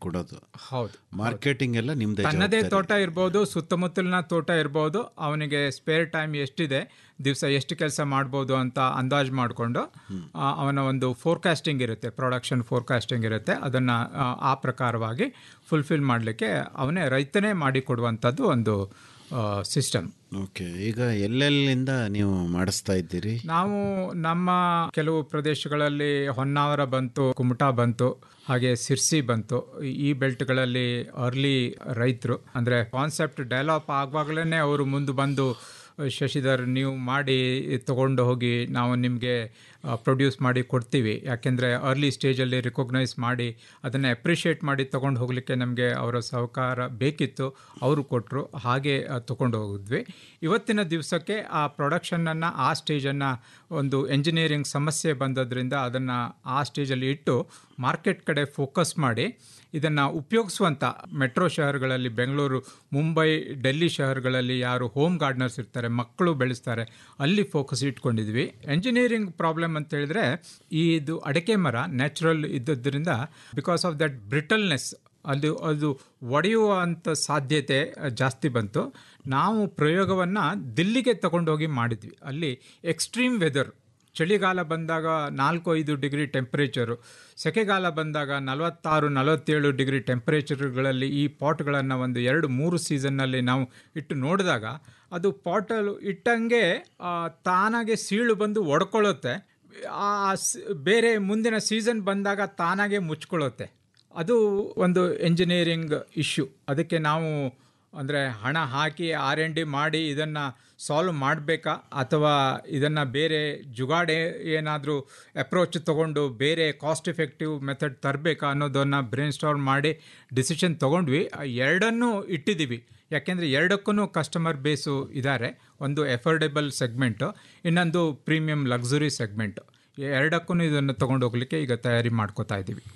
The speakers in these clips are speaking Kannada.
ಕೊಡೋದು ಹೌದು ಮಾರ್ಕೆಟಿಂಗ್ ಎಲ್ಲ ನಿಮ್ದೇ ತನ್ನದೇ ಜವಾಬ್ದಾರಿ. ತೋಟ ಇರ್ಬೋದು ಸುತ್ತಮುತ್ತಲಿನ ತೋಟ ಇರ್ಬೋದು ಅವನಿಗೆ ಸ್ಪೇರ್ ಟೈಮ್ ಎಷ್ಟಿದೆ ದಿವಸ ಎಷ್ಟು ಕೆಲಸ ಮಾಡ್ಬೋದು ಅಂತ ಅಂದಾಜು ಮಾಡಿಕೊಂಡು ಅವನ ಒಂದು ಫೋರ್ಕಾಸ್ಟಿಂಗ್ ಇರುತ್ತೆ ಪ್ರೊಡಕ್ಷನ್ ಫೋರ್ಕಾಸ್ಟಿಂಗ್ ಇರುತ್ತೆ ಅದನ್ನು ಆ ಪ್ರಕಾರವಾಗಿ ಫುಲ್ಫಿಲ್ ಮಾಡಲಿಕ್ಕೆ ಅವನೇ ರೈತನೇ ಮಾಡಿ ಕೊಡುವಂಥದ್ದು ಒಂದು ಸಿಸ್ಟಮ್ ಓಕೆ ಈಗ ಎಲ್ಲೆಲ್ಲಿಂದ ನೀವು ಮಾಡಿಸ್ತಾ ಇದ್ದೀರಿ ನಾವು ನಮ್ಮ ಕೆಲವು ಪ್ರದೇಶಗಳಲ್ಲಿ ಹೊನ್ನಾವರ ಬಂತು ಕುಮಟಾ ಬಂತು ಹಾಗೆ ಸಿರ್ಸಿ ಬಂತು ಈ ಬೆಲ್ಟ್ಗಳಲ್ಲಿ ಅರ್ಲಿ ರೈತರು ಅಂದರೆ ಕಾನ್ಸೆಪ್ಟ್ ಡೆವಲಪ್ ಆಗುವಾಗಲೇ ಅವರು ಮುಂದೆ ಬಂದು ಶಶಿಧರ್ ನೀವು ಮಾಡಿ ತಗೊಂಡು ಹೋಗಿ ನಾವು ನಿಮಗೆ ಪ್ರೊಡ್ಯೂಸ್ ಮಾಡಿ ಕೊಡ್ತೀವಿ ಯಾಕೆಂದರೆ ಅರ್ಲಿ ಸ್ಟೇಜಲ್ಲಿ ರಿಕಗ್ನೈಸ್ ಮಾಡಿ ಅದನ್ನು ಅಪ್ರಿಷಿಯೇಟ್ ಮಾಡಿ ತೊಗೊಂಡು ಹೋಗಲಿಕ್ಕೆ ನಮಗೆ ಅವರ ಸಹಕಾರ ಬೇಕಿತ್ತು ಅವರು ಕೊಟ್ಟರು ಹಾಗೆ ತೊಗೊಂಡು ಹೋಗಿದ್ವಿ ಇವತ್ತಿನ ದಿವಸಕ್ಕೆ ಆ ಪ್ರೊಡಕ್ಷನನ್ನು ಆ ಸ್ಟೇಜನ್ನು ಒಂದು ಎಂಜಿನಿಯರಿಂಗ್ ಸಮಸ್ಯೆ ಬಂದದ್ರಿಂದ ಅದನ್ನು ಆ ಸ್ಟೇಜಲ್ಲಿ ಇಟ್ಟು ಮಾರ್ಕೆಟ್ ಕಡೆ ಫೋಕಸ್ ಮಾಡಿ ಇದನ್ನು ಉಪಯೋಗಿಸುವಂಥ ಮೆಟ್ರೋ ಶಹರಗಳಲ್ಲಿ ಬೆಂಗಳೂರು ಮುಂಬೈ ಡೆಲ್ಲಿ ಶಹರಗಳಲ್ಲಿ ಯಾರು ಹೋಮ್ ಗಾರ್ಡ್ನರ್ಸ್ ಇರ್ತಾರೆ ಮಕ್ಕಳು ಬೆಳೆಸ್ತಾರೆ ಅಲ್ಲಿ ಫೋಕಸ್ ಇಟ್ಕೊಂಡಿದ್ವಿ ಎಂಜಿನಿಯರಿಂಗ್ ಪ್ರಾಬ್ಲಮ್ ಅಂತ ಹೇಳಿದ್ರೆ ಈ ಇದು ಅಡಿಕೆ ಮರ ನ್ಯಾಚುರಲ್ ಇದ್ದದ್ರಿಂದ ಬಿಕಾಸ್ ಆಫ್ ದಟ್ ಬ್ರಿಟಲ್ನೆಸ್ ಅದು ಅದು ಒಡೆಯುವಂಥ ಸಾಧ್ಯತೆ ಜಾಸ್ತಿ ಬಂತು ನಾವು ಪ್ರಯೋಗವನ್ನು ದಿಲ್ಲಿಗೆ ತಗೊಂಡೋಗಿ ಮಾಡಿದ್ವಿ ಅಲ್ಲಿ ಎಕ್ಸ್ಟ್ರೀಮ್ ವೆದರ್ ಚಳಿಗಾಲ ಬಂದಾಗ ನಾಲ್ಕು ಐದು ಡಿಗ್ರಿ ಟೆಂಪ್ರೇಚರು ಸೆಕೆಗಾಲ ಬಂದಾಗ ನಲವತ್ತಾರು ನಲವತ್ತೇಳು ಡಿಗ್ರಿ ಟೆಂಪ್ರೇಚರ್ಗಳಲ್ಲಿ ಈ ಪಾಟ್ಗಳನ್ನು ಒಂದು ಎರಡು ಮೂರು ಸೀಸನ್ನಲ್ಲಿ ನಾವು ಇಟ್ಟು ನೋಡಿದಾಗ ಅದು ಪಾಟಲ್ಲಿ ಇಟ್ಟಂಗೆ ಆ, ತಾನಾಗೆ ಸೀಳು ಬಂದು ಒಡ್ಕೊಳ್ಳುತ್ತೆ ಆ ಸ್- ಬೇರೆ ಮುಂದಿನ ಸೀಸನ್ ಬಂದಾಗ ತಾನಾಗೆ ಮುಚ್ಕೊಳ್ಳುತ್ತೆ ಅದು ಒಂದು ಎಂಜಿನಿಯರಿಂಗ್ ಇಶ್ಯೂ ಅದಕ್ಕೆ ನಾವು ಅಂದರೆ ಹಣ ಹಾಕಿ ಆರ್ ಎನ್ ಡಿ ಮಾಡಿ ಇದನ್ನು ಸಾಲ್ವ್ ಮಾಡಬೇಕಾ ಅಥವಾ ಇದನ್ನು ಬೇರೆ ಜುಗಾಡೆ ಏನಾದರೂ ಅಪ್ರೋಚ್ ತೊಗೊಂಡು ಬೇರೆ ಕಾಸ್ಟ್ ಎಫೆಕ್ಟಿವ್ ಮೆಥಡ್ ತರಬೇಕಾ ಅನ್ನೋದನ್ನು ಬ್ರೈನ್ ಸ್ಟಾರ್ಮ್ ಮಾಡಿ ಡಿಸಿಷನ್ ತೊಗೊಂಡ್ವಿ ಆ ಎರಡನ್ನೂ ಇಟ್ಟಿದ್ದೀವಿ ಯಾಕೆಂದರೆ ಎರಡಕ್ಕೂ ಕಸ್ಟಮರ್ ಬೇಸು ಇದ್ದಾರೆ ಒಂದು ಎಫೋರ್ಡೆಬಲ್ ಸೆಗ್ಮೆಂಟು ಇನ್ನೊಂದು ಪ್ರೀಮಿಯಂ ಲಕ್ಸುರಿ ಸೆಗ್ಮೆಂಟು ಎರಡಕ್ಕೂ ಇದನ್ನು ತೊಗೊಂಡು ಹೋಗ್ಲಿಕ್ಕೆ ಈಗ ತಯಾರಿ ಮಾಡ್ಕೋತಾ ಇದ್ದೀವಿ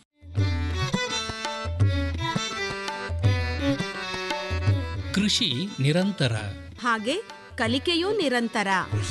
ಕೃಷಿ ನಿರಂತರ ಹಾಗೆ ಕಲಿಕೆಯೂ ನಿರಂತರ